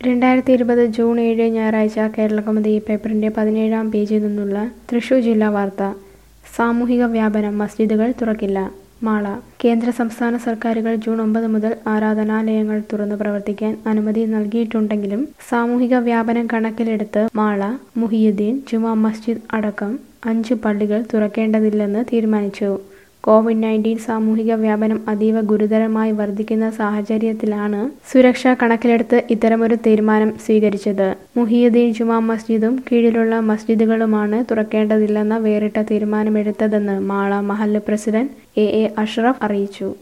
രണ്ടായിരത്തി ഇരുപത് ജൂൺ ഏഴ് ഞായറാഴ്ച കേരളകൗമുദി പേപ്പറിന്റെ പതിനേഴാം പേജിൽ നിന്നുള്ള തൃശൂർ ജില്ലാ വാർത്ത സാമൂഹിക വ്യാപനം മസ്ജിദുകൾ തുറക്കില്ല മാള കേന്ദ്ര സംസ്ഥാന സർക്കാരുകൾ ജൂൺ ഒമ്പത് മുതൽ ആരാധനാലയങ്ങൾ തുറന്നു പ്രവർത്തിക്കാൻ അനുമതി നൽകിയിട്ടുണ്ടെങ്കിലും സാമൂഹിക വ്യാപനം കണക്കിലെടുത്ത് മാള മുഹിയുദ്ദീൻ ജുമാ മസ്ജിദ് അടക്കം അഞ്ച് പള്ളികൾ തുറക്കേണ്ടതില്ലെന്ന് തീരുമാനിച്ചു കോവിഡ് നയൻറ്റീൻ സാമൂഹിക വ്യാപനം അതീവ ഗുരുതരമായി വർദ്ധിക്കുന്ന സാഹചര്യത്തിലാണ് സുരക്ഷ കണക്കിലെടുത്ത് ഇത്തരമൊരു തീരുമാനം സ്വീകരിച്ചത് മുഹിയുദ്ദീൻ ജുമാ മസ്ജിദും കീഴിലുള്ള മസ്ജിദുകളുമാണ് തുറക്കേണ്ടതില്ലെന്ന വേറിട്ട തീരുമാനമെടുത്തതെന്ന് മാള മഹല്ല് പ്രസിഡന്റ് എ എ അഷ്റഫ് അറിയിച്ചു